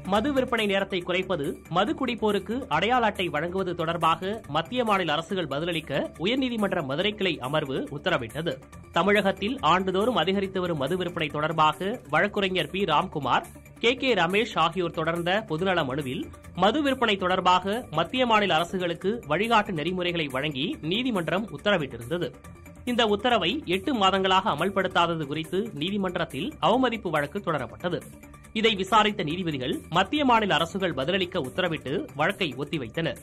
மது விற்பனை நேரத்தை குறைப்பது மது குடிப்போருக்கு அடையாள அட்டை வழங்குவது தொடர்பாக மத்திய மாநில அரசுகள் பதிலளிக்க உயர்நீதிமன்ற மதுரை கிளை அமர்வு உத்தரவிட்டது தமிழகத்தில் ஆண்டுதோறும் அதிகரித்து வரும் மது விற்பனை தொடர்பாக வழக்குரைஞர் P Ramkumar K K Ramesh ஆகியோர் தொடர்ந்த பொதுநல மனுவில் மது விற்பனை தொடர்பாக மத்திய மாநில அரசுகளுக்கு வழிகாட்டு நெறிமுறைகளை வழங்கி நீதிமன்றம் உத்தரவிட்டிருந்தது இந்த உத்தரவை எட்டு மாதங்களாக அமல்படுத்தாதது குறித்து நீதிமன்றத்தில் அவமதிப்பு வழக்கு தொடரப்பட்டது இதை விசாரித்த நீதிபதிகள் மத்திய மாநில அரசுகள் பதிலளிக்க உத்தரவிட்டு வழக்கை ஒத்திவைத்தனர்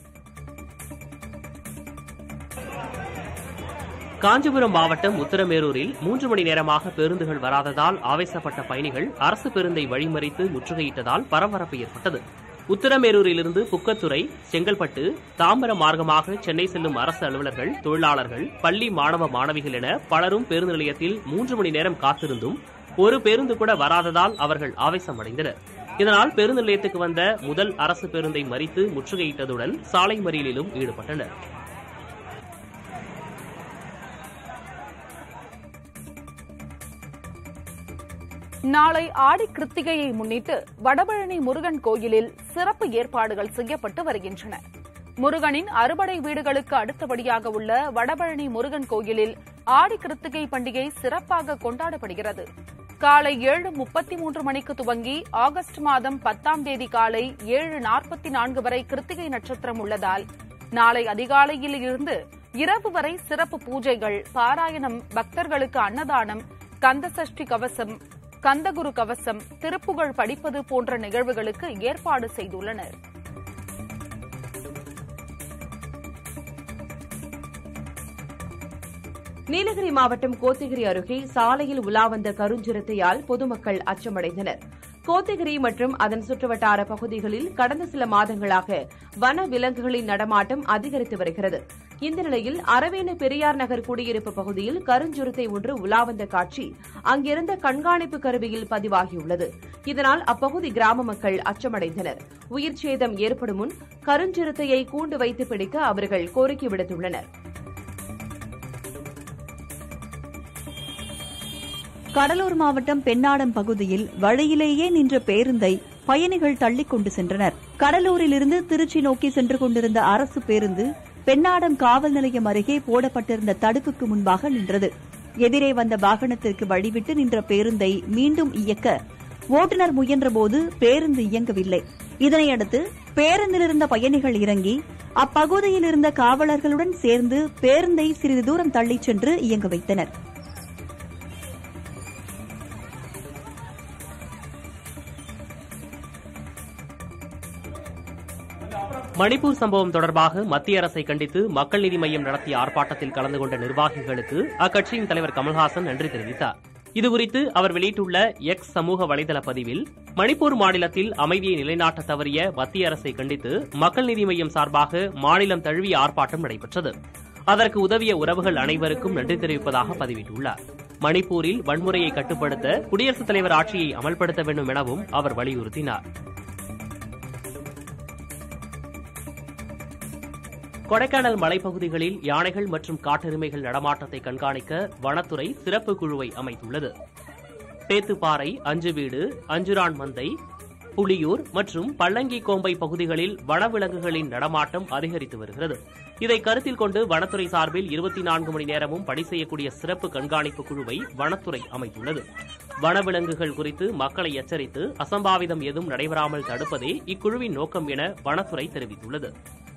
காஞ்சிபுரம் மாவட்டம் உத்தரமேரூரில் மூன்று மணி நேரமாக பேருந்துகள் வராததால் ஆவேசப்பட்ட பயணிகள் அரசு பேருந்தை வழிமறித்து முற்றுகையிட்டதால் பரபரப்பு ஏற்பட்டது உத்தரமேரூரிலிருந்து புக்கத்துறை செங்கல்பட்டு தாம்பரம் மார்க்கமாக சென்னை செல்லும் அரசு அலுவலர்கள் தொழிலாளர்கள் பள்ளி மாணவ மாணவிகள் என பலரும் பேருந்து நிலையத்தில் மூன்று மணி நேரம் காத்திருந்தும் ஒரு பேருந்து கூட வராததால் அவர்கள் ஆவேசமடைந்தனர் இதனால் பேருந்து நிலையத்துக்கு வந்த முதல் அரசு பேருந்தை மறித்து முற்றுகையிட்டதுடன் சாலை மறியலிலும் ஈடுபட்டனர் நாளை ஆடி கிருத்திகையை முன்னிட்டு வடபழனி முருகன் கோயிலில் சிறப்பு ஏற்பாடுகள் செய்யப்பட்டு வருகின்றன முருகனின் அறுபடை வீடுகளுக்கு அடுத்தபடியாக உள்ள வடபழனி முருகன் கோயிலில் ஆடி கிருத்திகை பண்டிகை சிறப்பாக கொண்டாடப்படுகிறது காலை ஏழு முப்பத்தி மூன்று மணிக்கு துவங்கி ஆகஸ்ட் மாதம் பத்தாம் தேதி காலை ஏழு நாற்பத்தி நான்கு வரை கிருத்திகை நட்சத்திரம் உள்ளதால் நாளை அதிகாலையில் இருந்து இரவு வரை சிறப்பு பூஜைகள் பாராயணம் பக்தர்களுக்கு அன்னதானம் கந்தசஷ்டி கவசம் கந்தகுரு கவசம் திருப்புகழ் படிப்பது போன்ற நிகழ்வுகளுக்கு ஏற்பாடு செய்துள்ளனர் நீலகிரி மாவட்டம் கோத்தகிரி அருகே சாலையில் உலா வந்த கருஞ்சிறுத்தையால் பொதுமக்கள் அச்சமடைந்தனர் கோத்தகிரி மற்றும் அதன் சுற்றுவட்டார பகுதிகளில் கடந்த சில மாதங்களாக வன விலங்குகளின் நடமாட்டம் அதிகரித்து வருகிறது இந்த நிலையில் அரவேணு பெரியார் நகர் குடியிருப்பு பகுதியில் கருஞ்சுருத்தை ஒன்று உலா வந்த காட்சி அங்கிருந்த கண்காணிப்பு கருவியில் பதிவாகியுள்ளது இதனால் அப்பகுதி கிராம மக்கள் அச்சமடைந்தனர் உயிர் சேதம் ஏற்படும் முன் கருஞ்சிறுத்தையை கூண்டு வைத்து பிடிக்க அவர்கள் கோரிக்கை விடுத்துள்ளனர் கடலூர் மாவட்டம் பெண்ணாடம் பகுதியில் வழியிலேயே நின்ற பேருந்தை பயணிகள் தள்ளிக் கொண்டு சென்றனர் கடலூரிலிருந்து திருச்சி நோக்கி சென்று கொண்டிருந்த அரசு பேருந்து பெண்ணாடம் காவல் நிலையம் அருகே போடப்பட்டிருந்த தடுப்புக்கு முன்பாக நின்றது எதிரே வந்த வாகனத்திற்கு வழிவிட்டு நின்ற பேருந்தை மீண்டும் இயக்க ஓட்டுநர் முயன்றபோது பேருந்து இயங்கவில்லை இதனையடுத்து பேருந்தில் இருந்த பயணிகள் இறங்கி அப்பகுதியில் இருந்த காவலர்களுடன் சேர்ந்து பேருந்தை சிறிது தூரம் தள்ளிச் சென்று இயங்க வைத்தனர் மணிப்பூர் சம்பவம் தொடர்பாக மத்திய அரசை கண்டித்து மக்கள் நீதி மய்யம் நடத்திய ஆர்ப்பாட்டத்தில் கலந்து கொண்ட நிர்வாகிகளுக்கு அக்கட்சியின் தலைவர் கமல்ஹாசன் நன்றி தெரிவித்தார் இதுகுறித்து அவர் வெளியிட்டுள்ள எக்ஸ் சமூக வலைதள பதிவில் மணிப்பூர் மாநிலத்தில் அமைதியை நிலைநாட்ட தவறிய மத்திய அரசை கண்டித்து மக்கள் நீதி மய்யம் சார்பாக மாநிலம் தழுவிய ஆர்ப்பாட்டம் நடைபெற்றது அதற்கு உதவிய உறவுகள் அனைவருக்கும் நன்றி தெரிவிப்பதாக பதிவிட்டுள்ளார் மணிப்பூரில் வன்முறையை கட்டுப்படுத்த குடியரசுத் தலைவர் ஆட்சியை அமல்படுத்த வேண்டும் எனவும் அவர் வலியுறுத்தினார் கொடைக்கானல் மலைப்பகுதிகளில் யானைகள் மற்றும் காட்டெருமைகள் நடமாட்டத்தை கண்காணிக்க வனத்துறை சிறப்பு குழுவை அமைத்துள்ளது பேத்துப்பாறை அஞ்சுவீடு அஞ்சுரான் மந்தை புலியூர் மற்றும் பள்ளங்கி கோம்பை பகுதிகளில் வனவிலங்குகளின் நடமாட்டம் அதிகரித்து வருகிறது இதை கருத்தில் கொண்டு வனத்துறை சார்பில் இருபத்தி நான்கு மணி நேரமும் பணி செய்யக்கூடிய சிறப்பு கண்காணிப்பு குழுவை வனத்துறை அமைத்துள்ளது வனவிலங்குகள் குறித்து மக்களை எச்சரித்து அசம்பாவிதம் எதுவும் நடைபெறாமல் தடுப்பதே இக்குழுவின் நோக்கம் என வனத்துறை தெரிவித்துள்ளது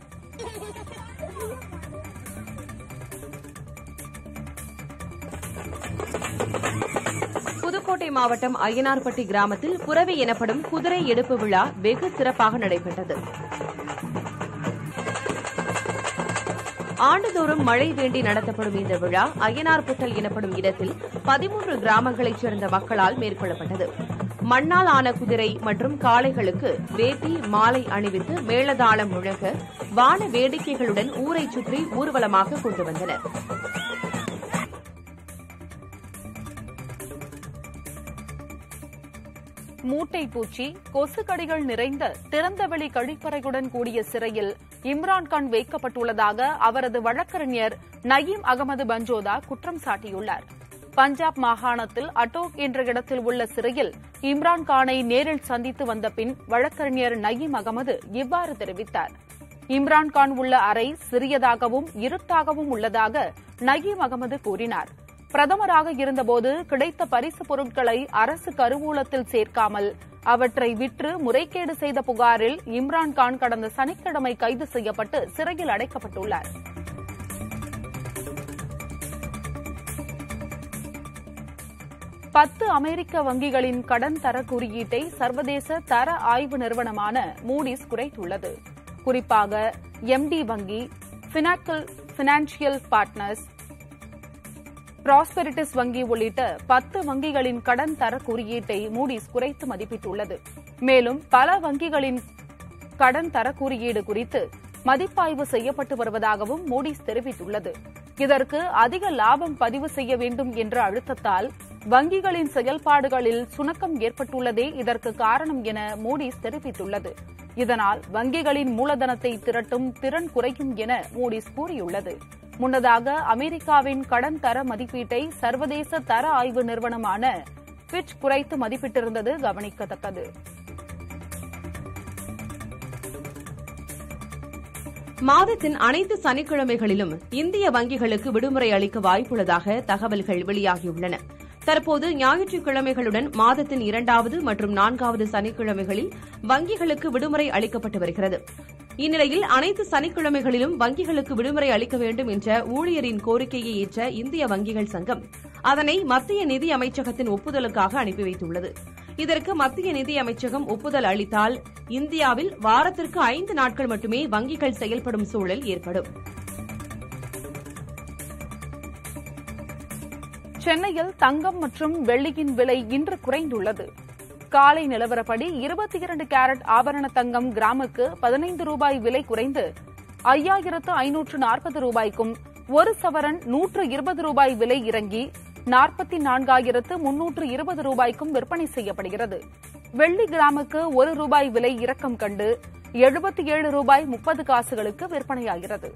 புதுக்கோட்டை மாவட்டம் அய்யனார்பட்டி கிராமத்தில் புறவி எனப்படும் குதிரை எடுப்பு விழா வெகு சிறப்பாக நடைபெற்றது ஆண்டுதோறும் மழை வேண்டி நடத்தப்படும் இந்த விழா அய்யனார்புட்டல் எனப்படும் இடத்தில் பதிமூன்று கிராமங்களைச் சேர்ந்த மக்களால் மேற்கொள்ளப்பட்டது மண்ணால் ஆன குதிரை மற்றும் காளைகளுக்கு வேட்டி மாலை அணிவித்து மேளதாளம் முழங்க வான வேடிக்கைகளுடன் ஊரைச் சுற்றி ஊர்வலமாக கொண்டு வந்தனர் மூட்டை பூச்சி கொசுக்கடிகள் நிறைந்த திறந்தவெளி கழிப்பறையுடன் கூடிய சிறையில் இம்ரான்கான் வைக்கப்பட்டுள்ளதாக அவரது வழக்கறிஞர் நயீம் அகமது பஞ்சோதா குற்றம் சாட்டியுள்ளார் பஞ்சாப் மாகாணத்தில் அட்டோக் என்ற இடத்தில் உள்ள சிறையில் இம்ரான் கானை நேரில் சந்தித்து வந்த பின் வழக்கறிஞர் நயீம் அகமது இவ்வாறு தெரிவித்தார் இம்ரான் கான் உள்ள அறை சிறியதாகவும் இருட்டாகவும் உள்ளதாக நயீம் அகமது கூறினார் பிரதமராக இருந்தபோது கிடைத்த பரிசு பொருட்களை அரசு கருவூலத்தில் சேர்க்காமல் அவற்றை விற்று முறைகேடு செய்த புகாரில் இம்ரான் கான் கடந்த சனிக்கிழமை கைது செய்யப்பட்டு சிறையில் அடைக்கப்பட்டுள்ளார் பத்து அமெரிக்க வங்கிகளின் கடன் தர குறியீட்டை சர்வதேச தர ஆய்வு நிறுவனமான மூடிஸ் குறைத்துள்ளது குறிப்பாக எம்டி வங்கி பினாக்கல் பினான்சியல் பார்ட்னர்ஸ் ப்ராஸ்பெரிட்டிஸ் வங்கி உள்ளிட்ட பத்து வங்கிகளின் கடன் தர குறியீட்டை மூடிஸ் குறைத்து மதிப்பிட்டுள்ளது மேலும் பல வங்கிகளின் கடன் தர குறியீடு குறித்து மதிப்பாய்வு செய்யப்பட்டு வருவதாகவும் மூடிஸ் தெரிவித்துள்ளது இதற்கு அதிக லாபம் பதிவு செய்ய வேண்டும் என்ற அழுத்தத்தால் வங்கிகளின் செயல்பாடுகளில் சுணக்கம் ஏற்பட்டுள்ளதே இதற்கு காரணம் என மூடிஸ் தெரிவித்துள்ளது இதனால் வங்கிகளின் மூலதனத்தை திரட்டும் திறன் குறையும் என மூடிஸ் கூறியுள்ளது முன்னதாக அமெரிக்காவின் கடன் தர மதிப்பீட்டை சர்வதேச தர ஆய்வு நிறுவனமான பிட்ச் குறைத்து மதிப்பிட்டிருந்தது கவனிக்கத்தக்கது மாதத்தின் அனைத்து சனிக்கிழமைகளிலும் இந்திய வங்கிகளுக்கு விடுமுறை அளிக்க வாய்ப்புள்ளதாக தகவல்கள் வெளியாகியுள்ளன தற்போது ஞாயிற்றுக்கிழமைகளுடன் மாதத்தின் இரண்டாவது மற்றும் நான்காவது சனிக்கிழமைகளில் வங்கிகளுக்கு விடுமுறை அளிக்கப்பட்டு வருகிறது இந்நிலையில் அனைத்து சனிக்கிழமைகளிலும் வங்கிகளுக்கு விடுமுறை அளிக்க வேண்டும் என்ற ஊழியரின் கோரிக்கையை ஏற்ற இந்திய வங்கிகள் சங்கம் அதனை மத்திய நிதி அமைச்சகத்தின் ஒப்புதலுக்காக அனுப்பி வைத்துள்ளது இதற்கு மத்திய நிதி அமைச்சகம் ஒப்புதல் அளித்தால் இந்தியாவில் வாரத்திற்கு ஐந்து நாட்கள் மட்டுமே வங்கிகள் செயல்படும் சூழல் ஏற்படும் சென்னையில் தங்கம் மற்றும் வெள்ளியின் விலை இன்று குறைந்துள்ளது காலை நிலவரப்படி இருபத்தி இரண்டு கேரட் ஆபரண தங்கம் கிராமுக்கு பதினைந்து ரூபாய் விலை குறைந்து ஐயாயிரத்து ஐநூற்று நாற்பது ரூபாய்க்கும் ஒரு சவரன் நூற்று இருபது ரூபாய் விலை இறங்கி நாற்பத்தி நான்காயிரத்து முன்னூற்று இருபது ரூபாய்க்கும் விற்பனை செய்யப்படுகிறது வெள்ளி கிராமுக்கு ஒரு ரூபாய் விலை இறக்கம் கண்டு எழுபத்தி ஏழு ரூபாய் முப்பது காசுகளுக்கு விற்பனையாகிறது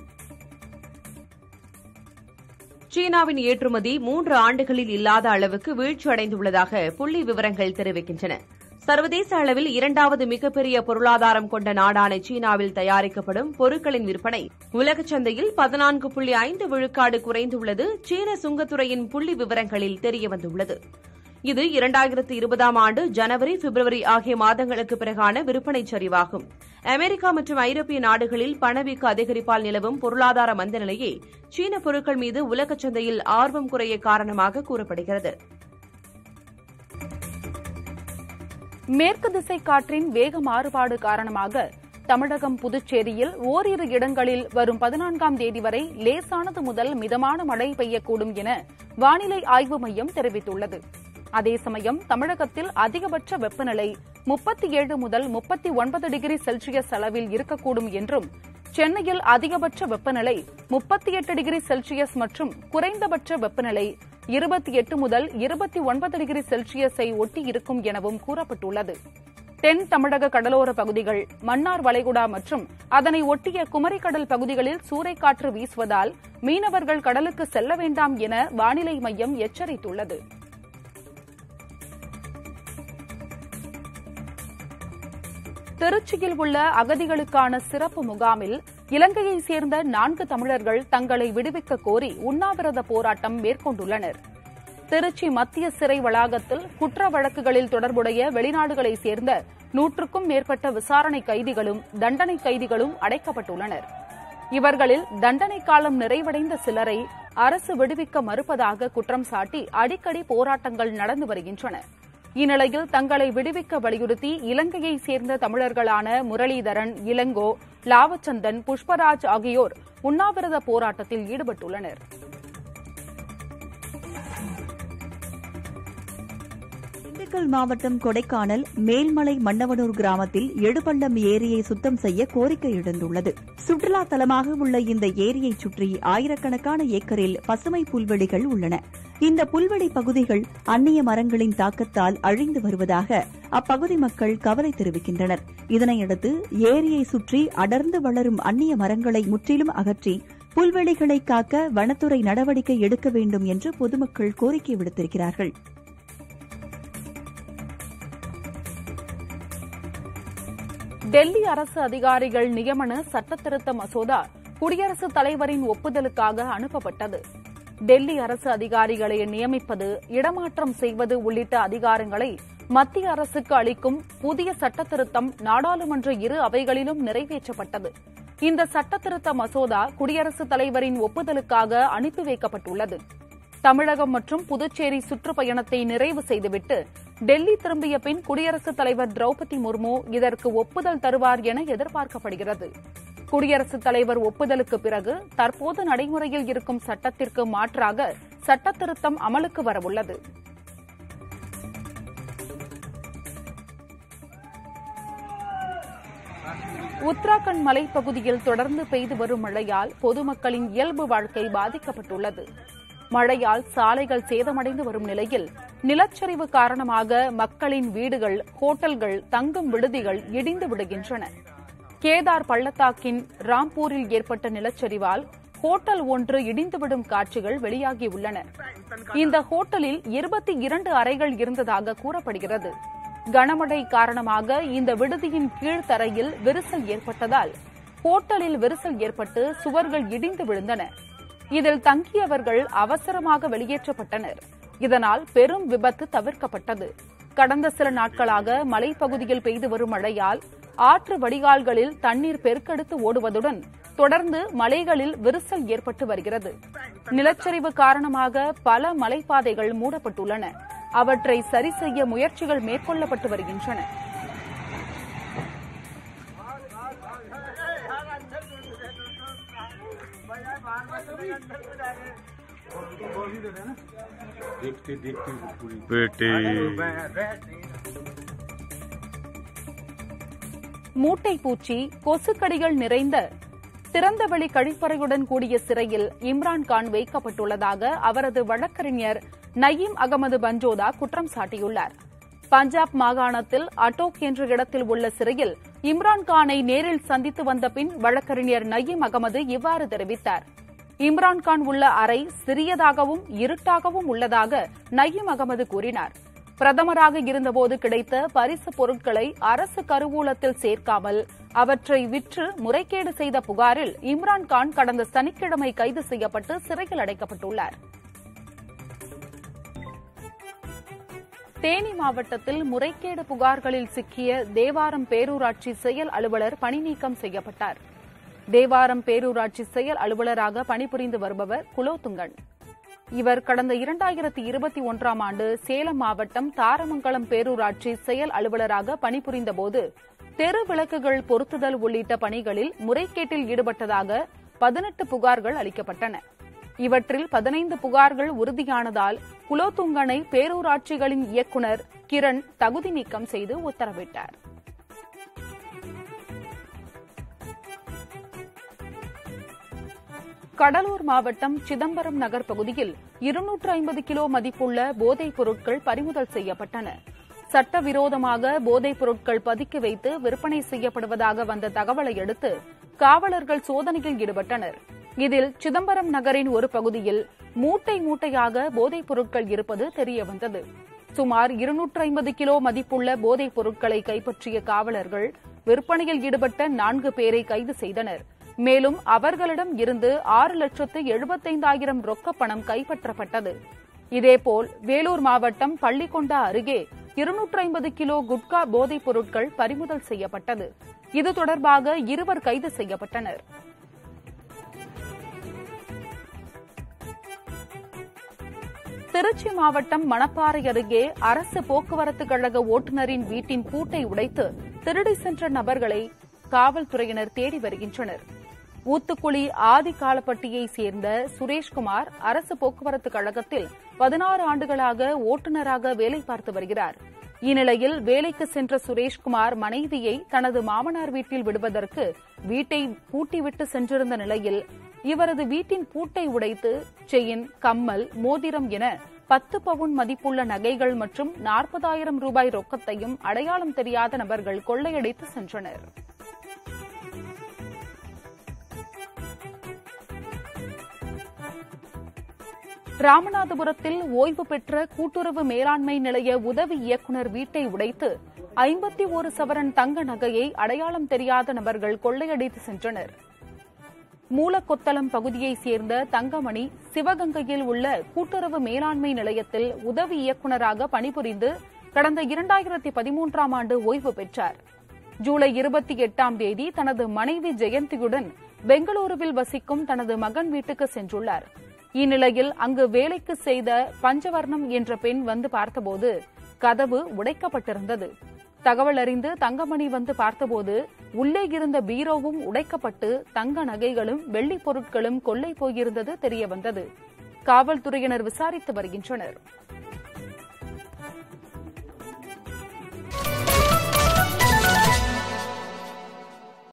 சீனாவின் ஏற்றுமதி மூன்று ஆண்டுகளில் இல்லாத அளவுக்கு வீழ்ச்சியடைந்துள்ளதாக புள்ளி விவரங்கள் தெரிவிக்கின்றன சர்வதேச அளவில் இரண்டாவது மிகப்பெரிய பொருளாதாரம் கொண்ட நாடான சீனாவில் தயாரிக்கப்படும் பொருட்களின் விற்பனை உலக சந்தையில் பதினான்கு புள்ளி ஐந்து விழுக்காடு குறைந்துள்ளது சீன சுங்கத்துறையின் புள்ளி விவரங்களில் தெரியவந்துள்ளது இது இரண்டாயிரத்து இருபதாம் ஆண்டு ஜனவரி பிப்ரவரி ஆகிய மாதங்களுக்கு பிறகான விற்பனை சரிவாகும் அமெரிக்கா மற்றும் ஐரோப்பிய நாடுகளில் பணவீக்க அதிகரிப்பால் நிலவும் பொருளாதார மந்த நிலையே சீன பொருட்கள் மீது உலக சந்தையில் ஆர்வம் குறைய காரணமாக கூறப்படுகிறது மேற்கு திசை காற்றின் வேக மாறுபாடு காரணமாக தமிழகம் புதுச்சேரியில் ஓரிரு இடங்களில் வரும் பதினான்காம் தேதி வரை லேசானது முதல் மிதமான மழை பெய்யக்கூடும் என வானிலை ஆய்வு மையம் தெரிவித்துள்ளது அதே சமயம் தமிழகத்தில் அதிகபட்ச வெப்பநிலை முப்பத்தி ஏழு முதல் முப்பத்தி ஒன்பது டிகிரி செல்சியஸ் அளவில் இருக்கக்கூடும் என்றும் சென்னையில் அதிகபட்ச வெப்பநிலை முப்பத்தி எட்டு டிகிரி செல்சியஸ் மற்றும் குறைந்தபட்ச வெப்பநிலை இருபத்தி எட்டு முதல் இருபத்தி ஒன்பது டிகிரி செல்சியஸை ஒட்டி இருக்கும் எனவும் கூறப்பட்டுள்ளது தென் தமிழக கடலோர பகுதிகள் மன்னார் வளைகுடா மற்றும் அதனை ஒட்டிய குமரிக்கடல் பகுதிகளில் சூறைக்காற்று வீசுவதால் மீனவர்கள் கடலுக்கு செல்ல வேண்டாம் என வானிலை மையம் எச்சரித்துள்ளது திருச்சியில் உள்ள அகதிகளுக்கான சிறப்பு முகாமில் இலங்கையைச் சேர்ந்த நான்கு தமிழர்கள் தங்களை விடுவிக்க கோரி உண்ணாவிரத போராட்டம் மேற்கொண்டுள்ளனர் திருச்சி மத்திய சிறை வளாகத்தில் குற்ற வழக்குகளில் தொடர்புடைய வெளிநாடுகளைச் சேர்ந்த நூற்றுக்கும் மேற்பட்ட விசாரணை கைதிகளும் தண்டனை கைதிகளும் அடைக்கப்பட்டுள்ளனர் இவர்களில் தண்டனை காலம் நிறைவடைந்த சிலரை அரசு விடுவிக்க மறுப்பதாக குற்றம் சாட்டி அடிக்கடி போராட்டங்கள் நடந்து வருகின்றன இந்நிலையில் தங்களை விடுவிக்க வலியுறுத்தி இலங்கையைச் சேர்ந்த தமிழர்களான முரளிதரன் இளங்கோ லாவச்சந்தன் புஷ்பராஜ் ஆகியோர் உண்ணாவிரத போராட்டத்தில் ஈடுபட்டுள்ளனர் திண்டுக்கல் மாவட்டம் கொடைக்கானல் மேல்மலை மன்னவனூர் கிராமத்தில் எடுபள்ளம் ஏரியை சுத்தம் செய்ய கோரிக்கை எழுந்துள்ளது சுற்றுலா தலமாக உள்ள இந்த ஏரியைச் சுற்றி ஆயிரக்கணக்கான ஏக்கரில் பசுமை புல்வெளிகள் உள்ளன இந்த புல்வெளி பகுதிகள் அந்நிய மரங்களின் தாக்கத்தால் அழிந்து வருவதாக அப்பகுதி மக்கள் கவலை தெரிவிக்கின்றனர் இதனையடுத்து ஏரியை சுற்றி அடர்ந்து வளரும் அந்நிய மரங்களை முற்றிலும் அகற்றி புல்வெளிகளை காக்க வனத்துறை நடவடிக்கை எடுக்க வேண்டும் என்று பொதுமக்கள் கோரிக்கை விடுத்திருக்கிறார்கள் டெல்லி அரசு அதிகாரிகள் நியமன சட்டத்திருத்த மசோதா குடியரசுத் தலைவரின் ஒப்புதலுக்காக அனுப்பப்பட்டது டெல்லி அரசு அதிகாரிகளை நியமிப்பது இடமாற்றம் செய்வது உள்ளிட்ட அதிகாரங்களை மத்திய அரசுக்கு அளிக்கும் புதிய சட்டத்திருத்தம் நாடாளுமன்ற இரு அவைகளிலும் நிறைவேற்றப்பட்டது இந்த சட்டத்திருத்த மசோதா குடியரசுத் தலைவரின் ஒப்புதலுக்காக அனுப்பி வைக்கப்பட்டுள்ளது தமிழகம் மற்றும் புதுச்சேரி சுற்றுப்பயணத்தை நிறைவு செய்துவிட்டு டெல்லி திரும்பிய பின் குடியரசுத் தலைவர் திரௌபதி முர்மு இதற்கு ஒப்புதல் தருவார் என எதிர்பார்க்கப்படுகிறது குடியரசுத் தலைவர் ஒப்புதலுக்கு பிறகு தற்போது நடைமுறையில் இருக்கும் சட்டத்திற்கு மாற்றாக சட்டத்திருத்தம் அமலுக்கு வரவுள்ளது உத்தராகண்ட் மலைப்பகுதியில் தொடர்ந்து பெய்து வரும் மழையால் பொதுமக்களின் இயல்பு வாழ்க்கை பாதிக்கப்பட்டுள்ளது மழையால் சாலைகள் சேதமடைந்து வரும் நிலையில் நிலச்சரிவு காரணமாக மக்களின் வீடுகள் ஹோட்டல்கள் தங்கும் விடுதிகள் இடிந்து விடுகின்றன கேதார் பள்ளத்தாக்கின் ராம்பூரில் ஏற்பட்ட நிலச்சரிவால் ஹோட்டல் ஒன்று இடிந்துவிடும் காட்சிகள் வெளியாகியுள்ளன இந்த ஹோட்டலில் இருபத்தி இரண்டு அறைகள் இருந்ததாக கூறப்படுகிறது கனமழை காரணமாக இந்த விடுதியின் கீழ்த்தரையில் விரிசல் ஏற்பட்டதால் ஹோட்டலில் விரிசல் ஏற்பட்டு சுவர்கள் இடிந்து விழுந்தன இதில் தங்கியவர்கள் அவசரமாக வெளியேற்றப்பட்டனர் இதனால் பெரும் விபத்து தவிர்க்கப்பட்டது கடந்த சில நாட்களாக மலைப்பகுதியில் பெய்து வரும் மழையால் ஆற்று வடிகால்களில் தண்ணீர் பெருக்கெடுத்து ஓடுவதுடன் தொடர்ந்து மலைகளில் விரிசல் ஏற்பட்டு வருகிறது நிலச்சரிவு காரணமாக பல மலைப்பாதைகள் மூடப்பட்டுள்ளன அவற்றை சரி செய்ய முயற்சிகள் மேற்கொள்ளப்பட்டு வருகின்றன देखते देखते पूरी बेटे மூட்டை பூச்சி கொசுக்கடிகள் நிறைந்த திறந்தவெளி கழிப்பறையுடன் கூடிய சிறையில் இம்ரான்கான் வைக்கப்பட்டுள்ளதாக அவரது வழக்கறிஞர் நயீம் அகமது பஞ்சோதா குற்றம் சாட்டியுள்ளார் பஞ்சாப் மாகாணத்தில் அட்டோக் என்ற இடத்தில் உள்ள சிறையில் இம்ரான்கானை நேரில் சந்தித்து வந்த பின் வழக்கறிஞர் நயீம் அகமது இவ்வாறு தெரிவித்தார் இம்ரான்கான் உள்ள அறை சிறியதாகவும் இருட்டாகவும் உள்ளதாக நயீம் அகமது கூறினார் பிரதமராக இருந்தபோது கிடைத்த பரிசு பொருட்களை அரசு கருவூலத்தில் சேர்க்காமல் அவற்றை விற்று முறைகேடு செய்த புகாரில் இம்ரான்கான் கடந்த சனிக்கிழமை கைது செய்யப்பட்டு சிறையில் அடைக்கப்பட்டுள்ளார் தேனி மாவட்டத்தில் முறைகேடு புகார்களில் சிக்கிய தேவாரம் பேரூராட்சி செயல் அலுவலர் பணிநீக்கம் செய்யப்பட்டார் தேவாரம் பேரூராட்சி செயல் அலுவலராக பணிபுரிந்து வருபவர் குலோத்துங்கன் இவர் கடந்த இரண்டாயிரத்தி இருபத்தி ஒன்றாம் ஆண்டு சேலம் மாவட்டம் தாரமங்கலம் பேரூராட்சி செயல் அலுவலராக பணிபுரிந்தபோது தெரு விளக்குகள் பொருத்துதல் உள்ளிட்ட பணிகளில் முறைகேட்டில் ஈடுபட்டதாக பதினெட்டு புகார்கள் அளிக்கப்பட்டன இவற்றில் பதினைந்து புகார்கள் உறுதியானதால் குலோத்துங்கனை பேரூராட்சிகளின் இயக்குநர் கிரண் தகுதி நீக்கம் செய்து உத்தரவிட்டார் கடலூர் மாவட்டம் சிதம்பரம் நகர் பகுதியில் இருநூற்று ஐம்பது கிலோ மதிப்புள்ள போதைப் பொருட்கள் பறிமுதல் செய்யப்பட்டன சட்டவிரோதமாக போதைப் பொருட்கள் பதுக்கி வைத்து விற்பனை செய்யப்படுவதாக வந்த தகவலை அடுத்து காவலர்கள் சோதனையில் ஈடுபட்டனர் இதில் சிதம்பரம் நகரின் ஒரு பகுதியில் மூட்டை மூட்டையாக போதைப் பொருட்கள் இருப்பது தெரியவந்தது சுமார் இருநூற்று ஐம்பது கிலோ மதிப்புள்ள போதைப் பொருட்களை கைப்பற்றிய காவலர்கள் விற்பனையில் ஈடுபட்ட நான்கு பேரை கைது செய்தனர் மேலும் அவர்களிடம் இருந்து ஆறு லட்சத்து எழுபத்தைந்தாயிரம் ரொக்கப் பணம் கைப்பற்றப்பட்டது இதேபோல் வேலூர் மாவட்டம் பள்ளிக்கொண்டா அருகே இருநூற்று ஐம்பது கிலோ குட்கா போதைப் பொருட்கள் பறிமுதல் செய்யப்பட்டது இது தொடர்பாக இருவர் கைது செய்யப்பட்டனர் திருச்சி மாவட்டம் மணப்பாறை அருகே அரசு போக்குவரத்து கழக ஓட்டுநரின் வீட்டின் பூட்டை உடைத்து திருடி சென்ற நபர்களை காவல்துறையினர் தேடி வருகின்றனர் ஊத்துக்குளி ஆதிகாலப்பட்டியை சேர்ந்த சுரேஷ்குமார் அரசு போக்குவரத்து கழகத்தில் பதினாறு ஆண்டுகளாக ஓட்டுநராக வேலை பார்த்து வருகிறார் இந்நிலையில் வேலைக்கு சென்ற சுரேஷ்குமார் மனைவியை தனது மாமனார் வீட்டில் விடுவதற்கு வீட்டை பூட்டிவிட்டு சென்றிருந்த நிலையில் இவரது வீட்டின் பூட்டை உடைத்து செயின் கம்மல் மோதிரம் என பத்து பவுன் மதிப்புள்ள நகைகள் மற்றும் நாற்பதாயிரம் ரூபாய் ரொக்கத்தையும் அடையாளம் தெரியாத நபர்கள் கொள்ளையடித்து சென்றனர் ராமநாதபுரத்தில் ஓய்வு பெற்ற கூட்டுறவு மேலாண்மை நிலைய உதவி இயக்குநர் வீட்டை உடைத்து ஐம்பத்தி ஒரு சவரன் தங்க நகையை அடையாளம் தெரியாத நபர்கள் கொள்ளையடித்து சென்றனர் மூலக்கொத்தளம் பகுதியைச் சேர்ந்த தங்கமணி சிவகங்கையில் உள்ள கூட்டுறவு மேலாண்மை நிலையத்தில் உதவி இயக்குநராக பணிபுரிந்து கடந்த இரண்டாயிரத்தி பதிமூன்றாம் ஆண்டு ஓய்வு பெற்றார் ஜூலை இருபத்தி எட்டாம் தேதி தனது மனைவி ஜெயந்தியுடன் பெங்களூருவில் வசிக்கும் தனது மகன் வீட்டுக்கு சென்றுள்ளார் இந்நிலையில் அங்கு வேலைக்கு செய்த பஞ்சவர்ணம் என்ற பெண் வந்து பார்த்தபோது கதவு உடைக்கப்பட்டிருந்தது தகவல் அறிந்து தங்கமணி வந்து பார்த்தபோது உள்ளே இருந்த பீரோவும் உடைக்கப்பட்டு தங்க நகைகளும் வெள்ளிப் பொருட்களும் கொள்ளை போயிருந்தது தெரியவந்தது காவல்துறையினர் விசாரித்து வருகின்றனர்